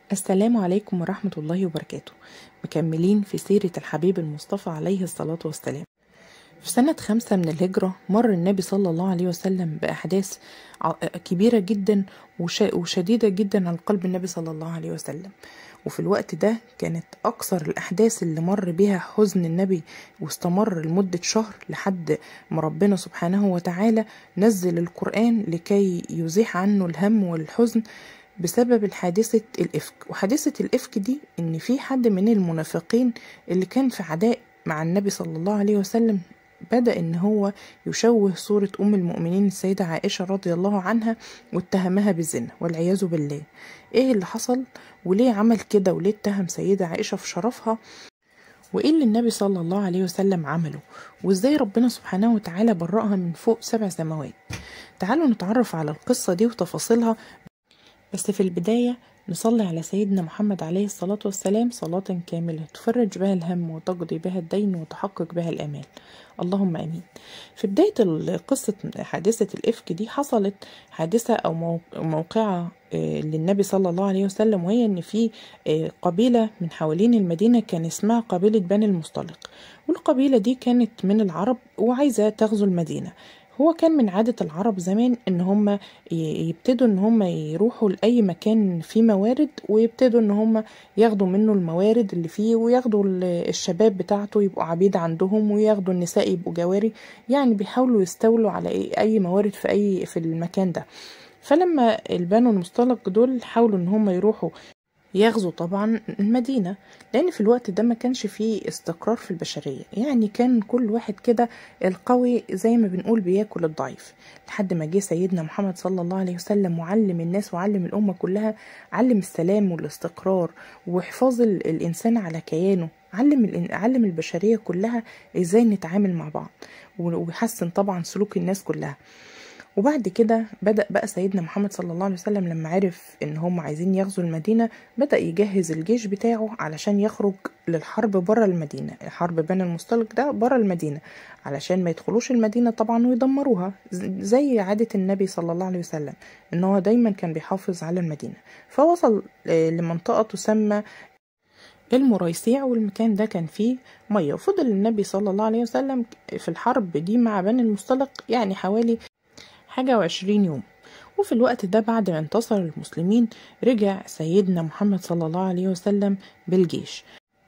السلام عليكم ورحمة الله وبركاته مكملين في سيرة الحبيب المصطفى عليه الصلاة والسلام في سنة خمسة من الهجرة مر النبي صلى الله عليه وسلم بأحداث ع- كبيرة جدا وش- وشديدة جدا على قلب النبي صلى الله عليه وسلم وفي الوقت ده كانت أكثر الأحداث اللي مر بها حزن النبي واستمر لمدة شهر لحد ما ربنا سبحانه وتعالى نزل القرآن لكي يزيح عنه الهم والحزن بسبب الحادثة الإفك وحادثة الإفك دي إن في حد من المنافقين اللي كان في عداء مع النبي صلى الله عليه وسلم بدأ إن هو يشوه صورة أم المؤمنين السيدة عائشة رضي الله عنها واتهمها بالزنا والعياذ بالله إيه اللي حصل وليه عمل كده وليه اتهم سيدة عائشة في شرفها وإيه اللي النبي صلى الله عليه وسلم عمله وإزاي ربنا سبحانه وتعالى برأها من فوق سبع سماوات تعالوا نتعرف على القصة دي وتفاصيلها بس في البداية نصلي على سيدنا محمد عليه الصلاة والسلام صلاة كاملة تفرج بها الهم وتقضي بها الدين وتحقق بها الأمال اللهم أمين في بداية ال- قصة حادثة الإفك دي حصلت حادثة أو مو- موقعة آه، للنبي صلى الله عليه وسلم وهي إن في آه، قبيلة من حوالين المدينة كان اسمها قبيلة بني المصطلق والقبيلة دي كانت من العرب وعايزة تغزو المدينة هو كان من عادة العرب زمان ان هم ي- يبتدوا ان هم يروحوا لأي مكان فيه موارد ويبتدوا ان هم ياخدوا منه الموارد اللي فيه وياخدوا ال- الشباب بتاعته يبقوا عبيد عندهم وياخدوا النساء يبقوا جواري يعني بيحاولوا يستولوا على أي- اي موارد في اي في المكان ده فلما البنو المصطلق دول حاولوا ان هم يروحوا يغزو طبعا المدينة لأن في الوقت ده ما كانش فيه استقرار في البشرية يعني كان كل واحد كده القوي زي ما بنقول بياكل الضعيف لحد ما جه سيدنا محمد صلى الله عليه وسلم وعلم الناس وعلم الأمة كلها علم السلام والاستقرار وحفاظ ال- الإنسان على كيانه علم الإن- علم البشرية كلها ازاي نتعامل مع بعض ويحسن طبعا سلوك الناس كلها وبعد كده بدأ بقى سيدنا محمد صلى الله عليه وسلم لما عرف ان هم عايزين يغزوا المدينة بدأ يجهز الجيش بتاعه علشان يخرج للحرب بره المدينة حرب بني المصطلق ده بره المدينة علشان ما يدخلوش المدينة طبعا ويدمروها ز- زي عادة النبي صلى الله عليه وسلم ان هو دايما كان بيحافظ على المدينة فوصل آه، لمنطقة تسمى المريسيع والمكان ده كان فيه مية وفضل النبي صلى الله عليه وسلم في الحرب دي مع بني المصطلق يعني حوالي حاجة وعشرين يوم وفي الوقت ده بعد ما انتصر المسلمين رجع سيدنا محمد صلى الله عليه وسلم بالجيش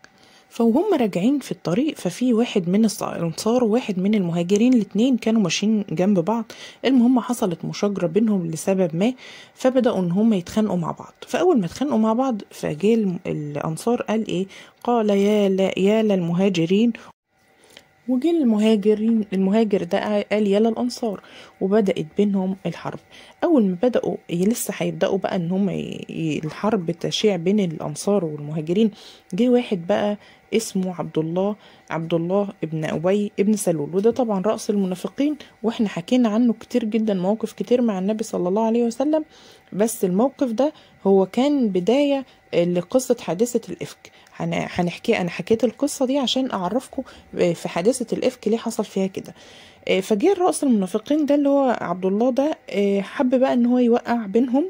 فوهم راجعين في الطريق ففي واحد من الص- الانصار وواحد من المهاجرين الاتنين كانوا ماشيين جنب بعض المهم حصلت مشاجرة بينهم لسبب ما فبدأوا ان هم يتخانقوا مع بعض فاول ما اتخانقوا مع بعض فجاء الم- الانصار قال ايه قال يا لا يا للمهاجرين وجه المهاجرين المهاجر ده قال يلا الانصار وبدات بينهم الحرب اول ما بداوا ي- لسه هيبداوا بقى ان هم ي- ي- الحرب تشيع بين الانصار والمهاجرين جه واحد بقى اسمه عبد الله عبد الله ابن ابي ابن سلول وده طبعا راس المنافقين واحنا حكينا عنه كتير جدا مواقف كتير مع النبي صلى الله عليه وسلم بس الموقف ده هو كان بدايه لقصه حادثه الافك هن- هنحكي انا حكيت القصه دي عشان اعرفكم في حادثه الافك ليه حصل فيها كده آه، فجه رأس المنافقين ده اللي هو عبد الله ده آه، حب بقى ان هو يوقع بينهم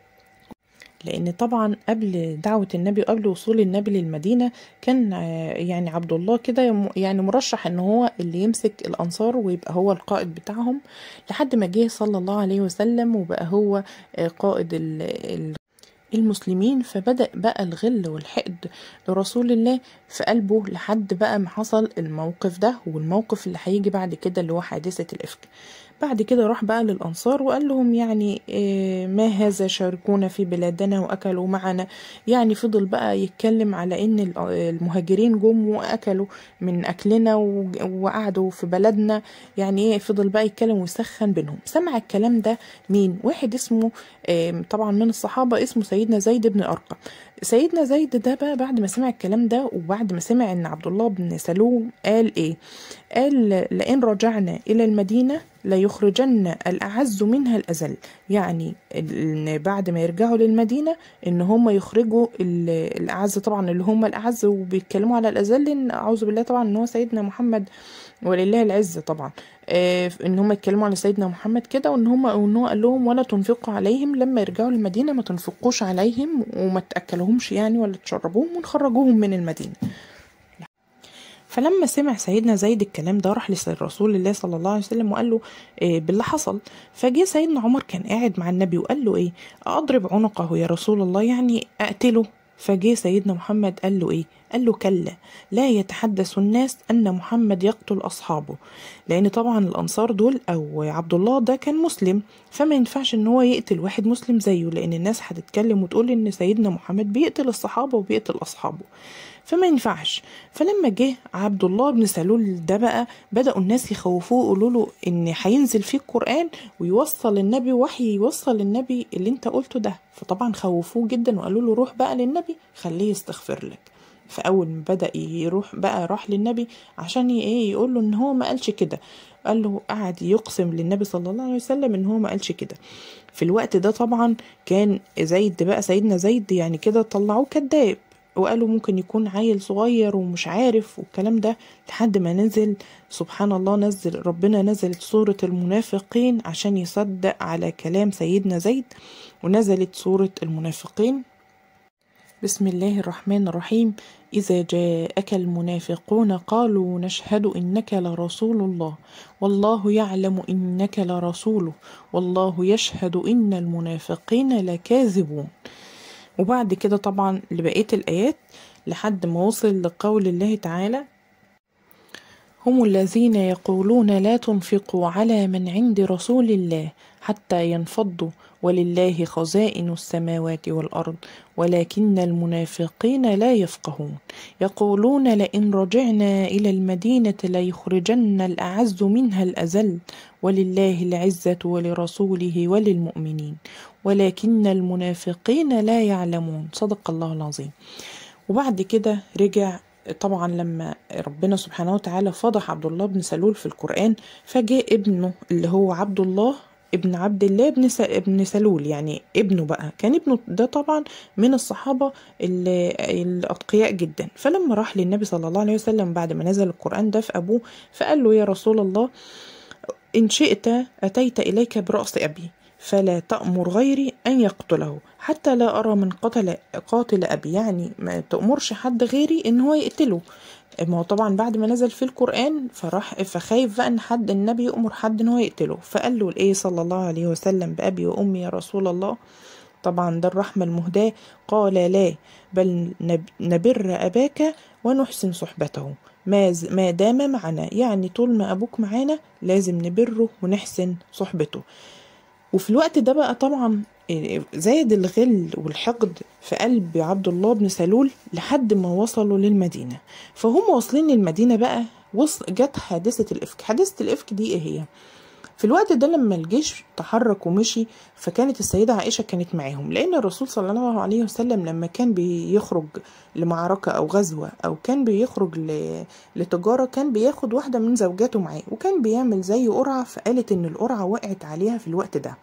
لان طبعا قبل دعوة النبي وقبل وصول النبي للمدينة كان آه، يعني عبد الله كده يم- يعني مرشح ان هو اللي يمسك الانصار ويبقى هو القائد بتاعهم لحد ما جه صلى الله عليه وسلم وبقى هو آه، قائد ال- ال- المسلمين فبدأ بقى الغل والحقد لرسول الله في قلبه لحد بقى ما حصل الموقف ده والموقف اللي هيجي بعد كده اللي هو حادثة الإفك بعد كده راح بقى للأنصار وقال لهم يعني إيه ما هذا شاركونا في بلادنا وأكلوا معنا يعني فضل بقى يتكلم على إن ال- المهاجرين جم وأكلوا من أكلنا وج- وقعدوا في بلدنا يعني إيه فضل بقى يتكلم ويسخن بينهم سمع الكلام ده مين واحد اسمه آم، طبعا من الصحابة اسمه سيدنا زيد بن أرقم سيدنا زيد ده بقى بعد ما سمع الكلام ده وبعد ما سمع ان عبد الله بن سلول قال ايه قال لئن رجعنا الى المدينة ليخرجن الأعز منها الأذل يعني إن بعد ما يرجعوا للمدينة إن هم يخرجوا ال- الأعز طبعا اللي هم الأعز وبيتكلموا على الأذل إن أعوذ بالله طبعا إن هو سيدنا محمد ولله العزة طبعا آه، ان هم يتكلموا على سيدنا محمد كده وان هم وان هو قال لهم ولا تنفقوا عليهم لما يرجعوا المدينة ما تنفقوش عليهم وما تأكلهمش يعني ولا تشربوهم ونخرجوهم من المدينة فلما سمع سيدنا زيد الكلام ده راح لرسول الله صلى الله عليه وسلم وقال له إيه باللي حصل فجه سيدنا عمر كان قاعد مع النبي وقال له ايه اضرب عنقه يا رسول الله يعني اقتله فجه سيدنا محمد قال له ايه قال له كلا لا يتحدث الناس ان محمد يقتل اصحابه لان طبعا الانصار دول او عبد الله ده كان مسلم فما ينفعش ان هو يقتل واحد مسلم زيه لان الناس هتتكلم وتقول ان سيدنا محمد بيقتل الصحابه وبيقتل اصحابه فما ينفعش فلما جه عبد الله بن سلول ده بقى بدأوا الناس يخوفوه يقولوا له ان هينزل فيه القرآن ويوصل النبي وحي يوصل للنبي اللي انت قلته ده فطبعا خوفوه جدا وقالوا له روح بقى للنبي خليه يستغفر لك فاول ما بدا يروح بقى راح للنبي عشان ي- ايه يقول له ان هو ما قالش كده قال له قعد يقسم للنبي صلى الله عليه وسلم ان هو ما قالش كده في الوقت ده طبعا كان زيد بقى سيدنا زيد يعني كده طلعوه كذاب وقالوا ممكن يكون عيل صغير ومش عارف والكلام ده لحد ما نزل سبحان الله نزل ربنا نزلت سورة المنافقين عشان يصدق على كلام سيدنا زيد ونزلت سورة المنافقين بسم الله الرحمن الرحيم إذا جاءك المنافقون قالوا نشهد إنك لرسول الله والله يعلم إنك لرسوله والله يشهد إن المنافقين لكاذبون وبعد كده طبعا لبقية الآيات لحد ما وصل لقول الله تعالى هم الذين يقولون لا تنفقوا على من عند رسول الله حتى ينفضوا ولله خزائن السماوات والأرض ولكن المنافقين لا يفقهون يقولون لئن رجعنا إلى المدينة ليخرجن الأعز منها الأذل ولله العزة ولرسوله وللمؤمنين ولكن المنافقين لا يعلمون صدق الله العظيم وبعد كده رجع طبعا لما ربنا سبحانه وتعالى فضح عبد الله بن سلول في القرآن فجاء ابنه اللي هو عبد الله ابن عبد الله بن س... ابن سلول يعني ابنه بقى كان ابنه ده طبعا من الصحابة ال- الأتقياء جدا فلما راح للنبي صلى الله عليه وسلم بعد ما نزل القرآن ده في أبوه فقال له يا رسول الله إن شئت أتيت إليك برأس أبي فلا تأمر غيري أن يقتله حتى لا أرى من قتل قاتل أبي يعني ما تأمرش حد غيري إن هو يقتله ما هو طبعا بعد ما نزل في القرآن فراح فخايف بقى إن حد النبي يأمر حد إن هو يقتله فقال له الإيه صلى الله عليه وسلم بأبي وأمي يا رسول الله طبعا ده الرحمة المهداة قال لا بل نب- نبر أباك ونحسن صحبته ما ز- ما دام معنا يعني طول ما أبوك معانا لازم نبره ونحسن صحبته وفي الوقت ده بقى طبعا إيه، زاد الغل والحقد في قلب عبد الله بن سلول لحد ما وصلوا للمدينة فهم واصلين للمدينة بقى وص... جت حادثة الإفك حادثة الإفك دي إيه هي؟ في الوقت ده لما الجيش تحرك ومشي فكانت السيدة عائشة كانت معاهم لأن الرسول صلى الله عليه وسلم لما كان بيخرج لمعركة أو غزوة أو كان بيخرج ل... لتجارة كان بياخد واحدة من زوجاته معاه وكان بيعمل زي قرعة فقالت إن القرعة وقعت عليها في الوقت ده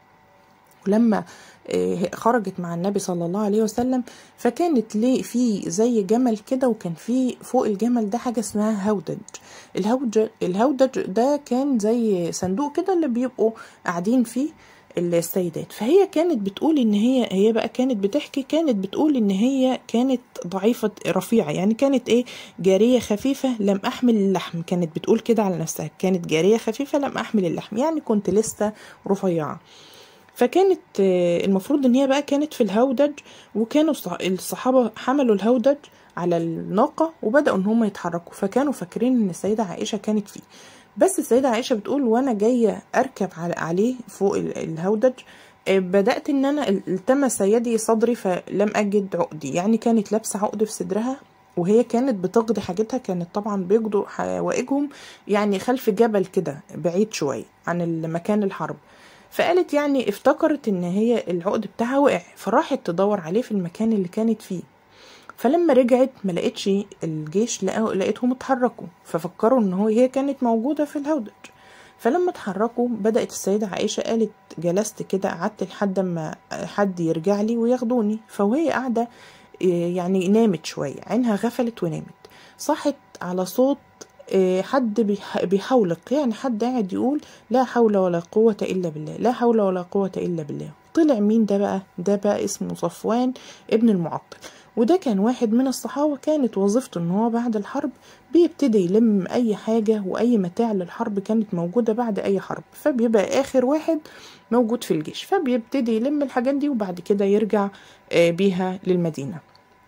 ولما آه، خرجت مع النبي صلى الله عليه وسلم فكانت ليه في زي جمل كده وكان في فوق الجمل ده حاجه اسمها هودج الهودج الهودج ده كان زي صندوق كده اللي بيبقوا قاعدين فيه السيدات فهي كانت بتقول ان هي هي بقى كانت بتحكي كانت بتقول ان هي كانت ضعيفة رفيعة يعني كانت ايه جارية خفيفة لم احمل اللحم كانت بتقول كده على نفسها كانت جارية خفيفة لم احمل اللحم يعني كنت لسه رفيعة فكانت آه، المفروض ان هي بقى كانت في الهودج وكانوا الصح- الصحابة حملوا الهودج على الناقة وبدأوا ان هم يتحركوا فكانوا فاكرين ان السيدة عائشة كانت فيه بس السيدة عائشة بتقول وانا جاية اركب على- عليه فوق ال- الهودج آه، بدأت ان انا التمس يدي صدري فلم اجد عقدي يعني كانت لابسة عقد في صدرها وهي كانت بتقضي حاجتها كانت طبعا بيقضوا حوائجهم يعني خلف جبل كده بعيد شوية عن المكان الحرب فقالت يعني افتكرت ان هي العقد بتاعها وقع فراحت تدور عليه في المكان اللي كانت فيه فلما رجعت ما لقيتش الجيش لقوا- لقيتهم اتحركوا ففكروا ان هو هي كانت موجوده في الهودج فلما اتحركوا بدأت السيدة عائشة قالت جلست كده قعدت لحد ما حد يرجع لي وياخدوني فوهي قاعدة إيه، يعني نامت شوية عينها غفلت ونامت صحت على صوت إيه، حد بيح- بيحولق يعني حد قاعد يقول لا حول ولا قوة إلا بالله لا حول ولا قوة إلا بالله طلع مين ده بقى ده بقى اسمه صفوان ابن المعطل وده كان واحد من الصحابة كانت وظيفته ان هو بعد الحرب بيبتدي يلم اي حاجة واي متاع للحرب كانت موجودة بعد اي حرب فبيبقى اخر واحد موجود في الجيش فبيبتدي يلم الحاجات دي وبعد كده يرجع آه، بيها للمدينة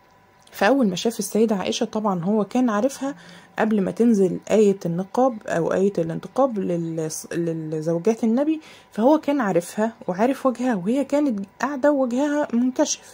فأول ما شاف السيدة عائشة طبعا هو كان عارفها قبل ما تنزل آية النقاب أو آية الانتقاب للص- للزوجات النبي فهو كان عارفها وعارف وجهها وهي كانت قاعدة ووجهها منكشف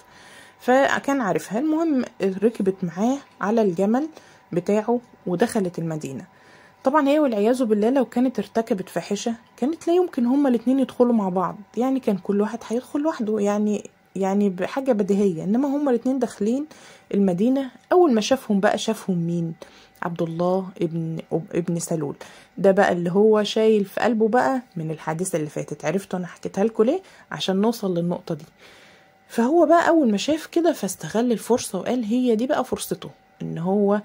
فكان عارفها المهم ركبت معاه على الجمل بتاعه ودخلت المدينة طبعا هي والعياذ بالله لو كانت ارتكبت فاحشة كانت لا يمكن هما الاتنين يدخلوا مع بعض يعني كان كل واحد هيدخل لوحده يعني يعني بحاجة بديهية انما هما الاتنين داخلين المدينة اول ما شافهم بقى شافهم مين عبد الله ابن ابن سلول ده بقى اللي هو شايل في قلبه بقى من الحادثة اللي فاتت عرفتوا انا حكيتها لكم ليه عشان نوصل للنقطة دي فهو بقى اول ما شاف كده فاستغل الفرصة وقال هي دي بقى فرصته ان هو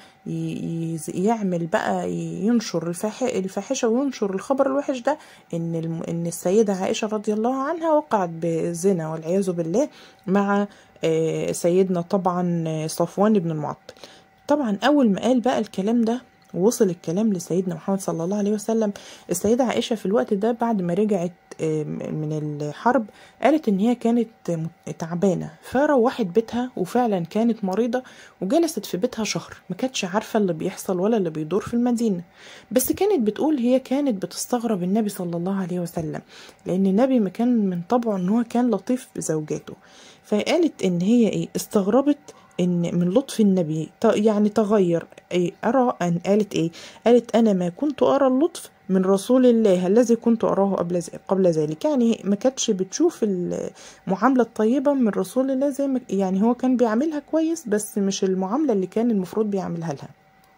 ي- يز- يعمل بقى ينشر الفاح- الفاحشه وينشر الخبر الوحش ده ان الم- ان السيده عائشه رضي الله عنها وقعت بزنا والعياذ بالله مع آه، سيدنا طبعا آه، صفوان بن المعطل طبعا اول ما قال بقى الكلام ده وصل الكلام لسيدنا محمد صلى الله عليه وسلم السيدة عائشة في الوقت ده بعد ما رجعت آه، من الحرب قالت ان هي كانت م- تعبانة فروحت بيتها وفعلا كانت مريضة وجلست في بيتها شهر ما كانتش عارفة اللي بيحصل ولا اللي بيدور في المدينة بس كانت بتقول هي كانت بتستغرب النبي صلى الله عليه وسلم لان النبي ما كان من طبعه ان هو كان لطيف بزوجاته فقالت ان هي ايه استغربت ان من لطف النبي ت- يعني تغير اي ارى ان قالت ايه قالت انا ما كنت ارى اللطف من رسول الله الذي كنت اراه قبل ذ- قبل ذلك يعني ما كانتش بتشوف المعامله الطيبه من رسول الله زي ما يعني هو كان بيعملها كويس بس مش المعامله اللي كان المفروض بيعملها لها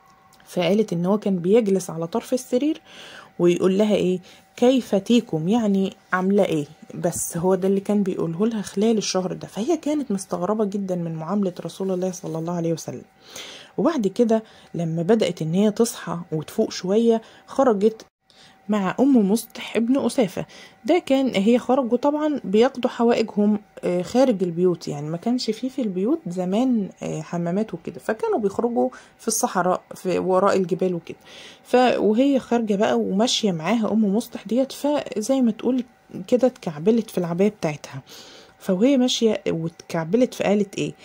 فقالت ان هو كان بيجلس على طرف السرير ويقول لها ايه كيف تيكم يعني عامله ايه بس هو ده اللي كان بيقوله لها خلال الشهر ده فهي كانت مستغربه جدا من معامله رسول الله صلى الله عليه وسلم وبعد كده لما بدأت ان هي تصحى وتفوق شويه خرجت مع أم مصطح ابن أسافة ده كان هي خرجوا طبعا بيقضوا حوائجهم آه، خارج البيوت يعني ما كانش فيه في البيوت زمان آه، حمامات وكده فكانوا بيخرجوا في الصحراء في وراء الجبال وكده ف وهي خارجة بقى وماشية معاها أم مصطح ديت فزي ما تقول كده اتكعبلت في العباية بتاعتها فوهي ماشية واتكعبلت فقالت ايه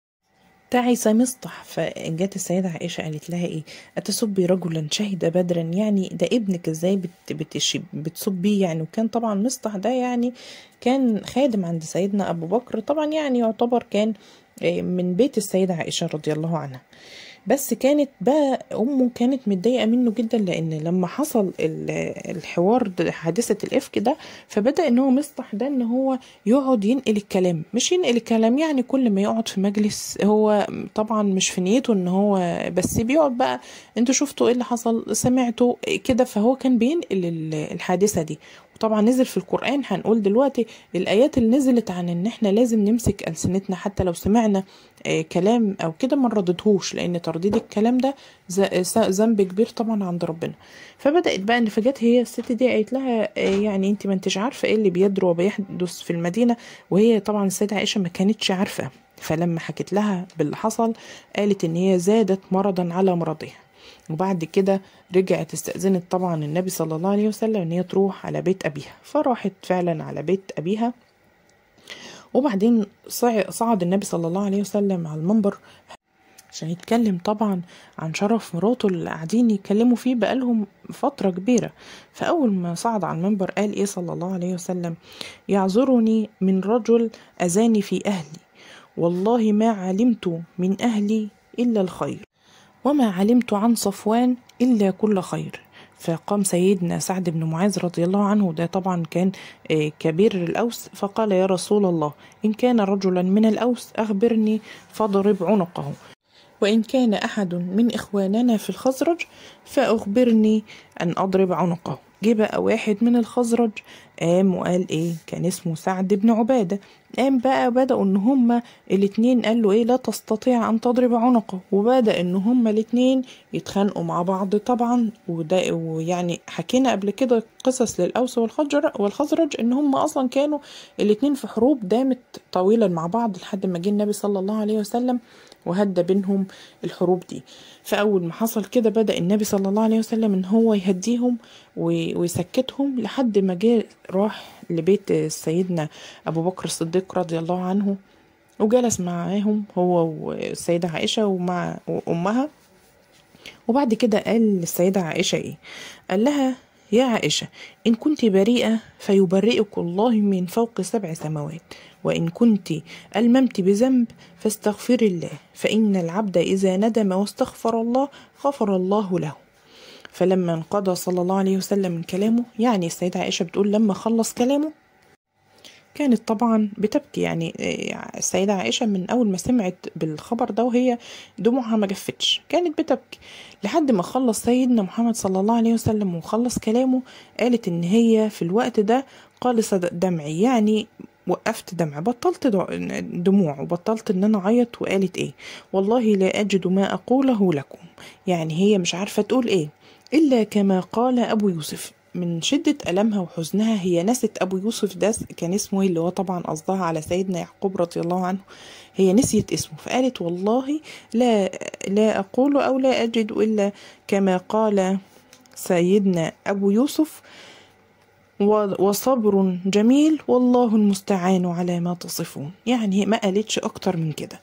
تعس مصطح فجت السيدة عائشة قالت لها ايه أتسبي رجلا شهد بدرا يعني ده ابنك ازاي بت بتشي بتسبيه يعني وكان طبعا مصطح ده يعني كان خادم عند سيدنا أبو بكر طبعا يعني يعتبر كان آه، من بيت السيدة عائشة رضي الله عنها بس كانت بقى امه كانت متضايقه منه جدا لان لما حصل ال- الحوار ده حادثه الافك ده فبدا ان هو مصطح ده ان هو يقعد ينقل الكلام مش ينقل الكلام يعني كل ما يقعد في مجلس هو طبعا مش في نيته ان هو بس بيقعد بقى انتوا شفتوا ايه اللي حصل سمعتوا كده فهو كان بينقل ال- الحادثه دي وطبعا نزل في القرآن هنقول دلوقتي الآيات اللي نزلت عن إن إحنا لازم نمسك ألسنتنا حتى لو سمعنا آه، كلام أو كده ما نرددهوش لأن ترديد الكلام ده ز- ز- ذنب كبير طبعا عند ربنا فبدأت بقى إن فجت هي الست دي قالت لها آه، يعني أنت ما أنتش عارفة إيه اللي بيدرو وبيحدث في المدينة وهي طبعا السيدة عائشة ما كانتش عارفة فلما حكت لها باللي حصل قالت إن هي زادت مرضا على مرضها وبعد كده رجعت استأذنت طبعا النبي صلى الله عليه وسلم ان هي تروح على بيت ابيها فراحت فعلا على بيت ابيها وبعدين صع- صعد النبي صلى الله عليه وسلم على المنبر عشان يتكلم طبعا عن شرف مراته اللي قاعدين يتكلموا فيه بقالهم فترة كبيرة فأول ما صعد على المنبر قال إيه صلى الله عليه وسلم يعذرني من رجل أذاني في أهلي والله ما علمت من أهلي إلا الخير وما علمت عن صفوان إلا كل خير فقام سيدنا سعد بن معاذ رضي الله عنه ده طبعا كان آه، كبير الأوس فقال يا رسول الله إن كان رجلا من الأوس أخبرني فاضرب عنقه وإن كان أحد من إخواننا في الخزرج فأخبرني أن أضرب عنقه جه بقى واحد من الخزرج قام وقال ايه كان اسمه سعد بن عبادة قام بقى بدأوا ان هما الاتنين قالوا ايه لا تستطيع ان تضرب عنقه وبدأ ان هما الاتنين يتخانقوا مع بعض طبعا وده ويعني حكينا قبل كده قصص للأوس والخزرج والخزرج ان هما اصلا كانوا الاتنين في حروب دامت طويلا مع بعض لحد ما جه النبي صلى الله عليه وسلم وهدى بينهم الحروب دي فأول ما حصل كده بدأ النبي صلى الله عليه وسلم إن هو يهديهم ويسكتهم لحد ما جه راح لبيت سيدنا أبو بكر الصديق رضي الله عنه وجلس معاهم هو والسيدة عائشة ومع أمها وبعد كده قال للسيدة عائشة إيه قال لها يا عائشة إن كنت بريئة فيبرئك الله من فوق سبع سماوات وإن كنت ألممت بذنب فاستغفر الله فإن العبد إذا ندم واستغفر الله غفر الله له فلما انقضى صلى الله عليه وسلم من كلامه يعني السيدة عائشة بتقول لما خلص كلامه كانت طبعا بتبكي يعني السيدة عائشة من أول ما سمعت بالخبر ده وهي دموعها ما جفتش كانت بتبكي لحد ما خلص سيدنا محمد صلى الله عليه وسلم وخلص كلامه قالت إن هي في الوقت ده قالص دمعي يعني وقفت دمع بطلت دموع وبطلت ان انا اعيط وقالت ايه والله لا اجد ما اقوله لكم يعني هي مش عارفه تقول ايه الا كما قال ابو يوسف من شدة ألمها وحزنها هي نست أبو يوسف ده كان اسمه اللي هو طبعا قصدها على سيدنا يعقوب رضي الله عنه هي نسيت اسمه فقالت والله لا لا أقول أو لا أجد إلا كما قال سيدنا أبو يوسف وصبر جميل والله المستعان على ما تصفون يعني ما قالتش أكتر من كده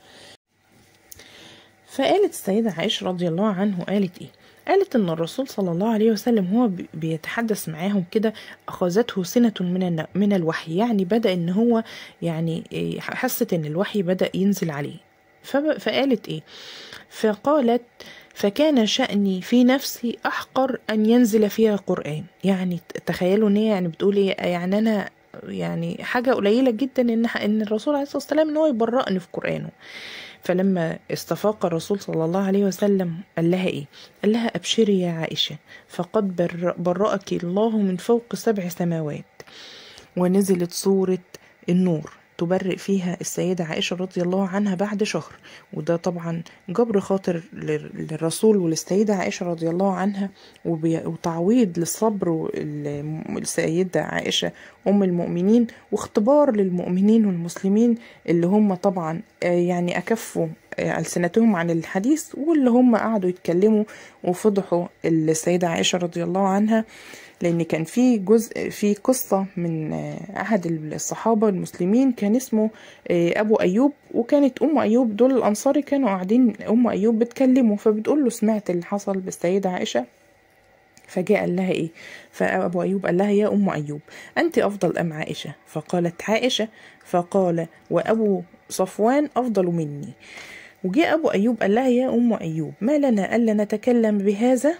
فقالت السيدة عائشة رضي الله عنه قالت إيه قالت ان الرسول صلى الله عليه وسلم هو بيتحدث معاهم كده اخذته سنه من من الوحي يعني بدا ان هو يعني حست ان الوحي بدا ينزل عليه فقالت ايه فقالت فكان شأني في نفسي أحقر أن ينزل فيها قرآن يعني تخيلوا إن هي يعني بتقول إيه يعني أنا يعني حاجة قليلة جدا إن إن الرسول عليه الصلاة والسلام إن هو يبرأني في قرآنه فلما استفاق الرسول صلى الله عليه وسلم قال لها ايه قال لها ابشري يا عائشه فقد بر برأك الله من فوق سبع سماوات ونزلت سوره النور تبرئ فيها السيدة عائشة رضي الله عنها بعد شهر وده طبعا جبر خاطر للرسول وللسيدة عائشة رضي الله عنها وتعويض للصبر السيدة عائشة أم المؤمنين واختبار للمؤمنين والمسلمين اللي هم طبعا يعني أكفوا ألسنتهم عن الحديث واللي هم قعدوا يتكلموا وفضحوا السيدة عائشة رضي الله عنها لان كان في جزء في قصه من احد الصحابه المسلمين كان اسمه ابو ايوب وكانت ام ايوب دول الانصاري كانوا قاعدين ام ايوب بتكلمه فبتقول له سمعت اللي حصل بالسيده عائشه فجاء قال لها ايه فابو ايوب قال لها يا ام ايوب انت افضل ام عائشه فقالت عائشه فقال وابو صفوان افضل مني وجاء ابو ايوب قال لها يا ام ايوب ما لنا الا نتكلم بهذا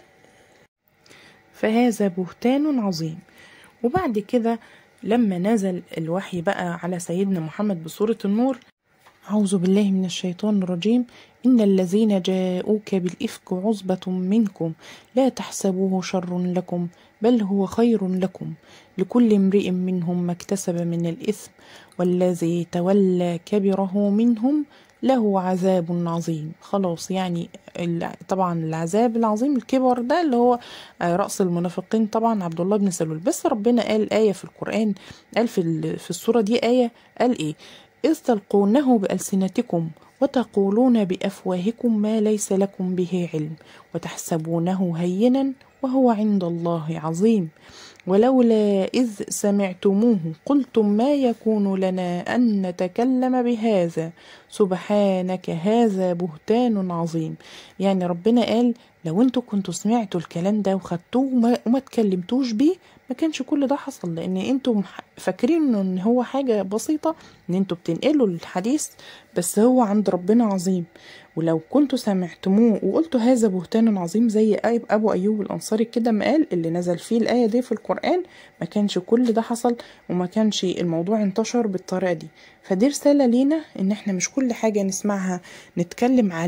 فهذا بهتان عظيم وبعد كده لما نزل الوحي بقى على سيدنا محمد بصورة النور أعوذ بالله من الشيطان الرجيم إن الذين جاءوك بالإفك عصبة منكم لا تحسبوه شر لكم بل هو خير لكم لكل امرئ منهم ما اكتسب من الإثم والذي تولى كبره منهم له عذاب عظيم خلاص يعني طبعا العذاب العظيم الكبر ده اللي هو رأس المنافقين طبعا عبد الله بن سلول بس ربنا قال آية في القرآن قال في, في السورة دي آية قال إيه إذ تلقونه بألسنتكم وتقولون بأفواهكم ما ليس لكم به علم وتحسبونه هينا وهو عند الله عظيم ولولا إذ سمعتموه قلتم ما يكون لنا أن نتكلم بهذا سبحانك هذا بهتان عظيم يعني ربنا قال لو انتوا كنتوا سمعتوا الكلام ده وخدتوه وما, وما تكلمتوش بيه ما كانش كل ده حصل لان انتوا فاكرين ان هو حاجه بسيطه ان انتوا بتنقلوا الحديث بس هو عند ربنا عظيم ولو كنتوا سمعتموه وقلتوا هذا بهتان عظيم زي ابو ايوب الانصاري كده ما قال اللي نزل فيه الايه دي في القران ما كانش كل ده حصل وما كانش الموضوع انتشر بالطريقه دي فدي رساله لينا ان احنا مش كل حاجه نسمعها نتكلم عليها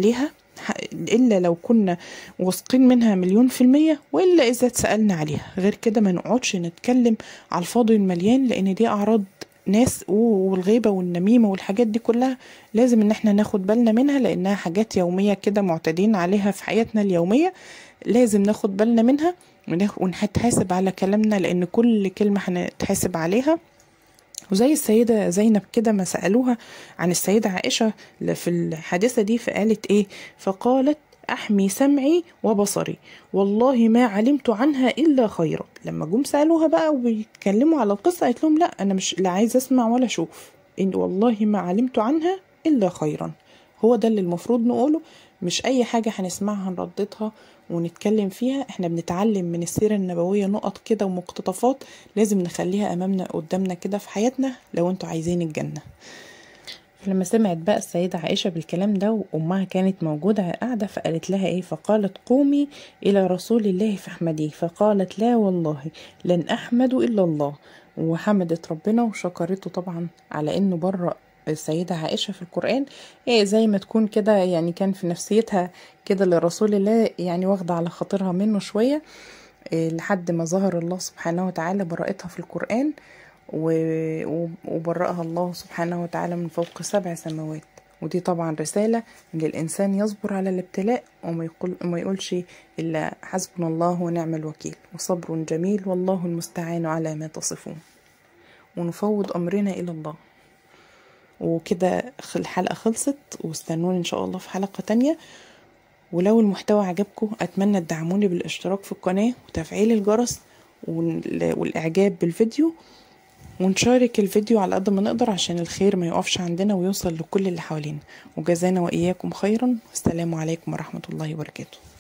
إلا لو كنا واثقين منها مليون في المية وإلا إذا اتسألنا عليها غير كده ما نقعدش نتكلم على الفاضي المليان لأن دي أعراض ناس والغيبة والنميمة والحاجات دي كلها لازم ان احنا ناخد بالنا منها لانها حاجات يومية كده معتادين عليها في حياتنا اليومية لازم ناخد بالنا منها ونتحاسب على كلامنا لان كل كلمة هنتحاسب عليها وزي السيدة زينب كده ما سألوها عن السيدة عائشة في الحادثة دي فقالت ايه فقالت أحمي سمعي وبصري والله ما علمت عنها إلا خيرا لما جم سألوها بقى وبيتكلموا على القصة قالت لهم لا أنا مش لا عايز أسمع ولا أشوف إن والله ما علمت عنها إلا خيرا هو ده اللي المفروض نقوله مش أي حاجة هنسمعها نرددها ونتكلم فيها احنا بنتعلم من السيرة النبوية نقط كده ومقتطفات لازم نخليها أمامنا قدامنا كده في حياتنا لو انتوا عايزين الجنة فلما سمعت بقى السيدة عائشة بالكلام ده وأمها كانت موجودة قاعدة فقالت لها إيه فقالت قومي إلى رسول الله فاحمديه فقالت لا والله لن أحمد إلا الله وحمدت ربنا وشكرته طبعا على إنه برأ السيدة عائشة في القرآن إيه زي ما تكون كده يعني كان في نفسيتها كده لرسول الله يعني واخدة على خاطرها منه شوية إيه لحد ما ظهر الله سبحانه وتعالى براءتها في القرآن وبرأها الله سبحانه وتعالى من فوق سبع سماوات ودي طبعا رسالة إن الإنسان يصبر على الابتلاء وما, يقول وما يقولش إلا حسبنا الله ونعم الوكيل وصبر جميل والله المستعان على ما تصفون ونفوض أمرنا إلى الله وكده الحلقة خلصت واستنوني إن شاء الله في حلقة تانية ولو المحتوى عجبكم أتمنى تدعموني بالاشتراك في القناة وتفعيل الجرس والإعجاب بالفيديو ونشارك الفيديو على قد ما نقدر عشان الخير ما يقفش عندنا ويوصل لكل اللي حوالينا وجزانا وإياكم خيرا والسلام عليكم ورحمة الله وبركاته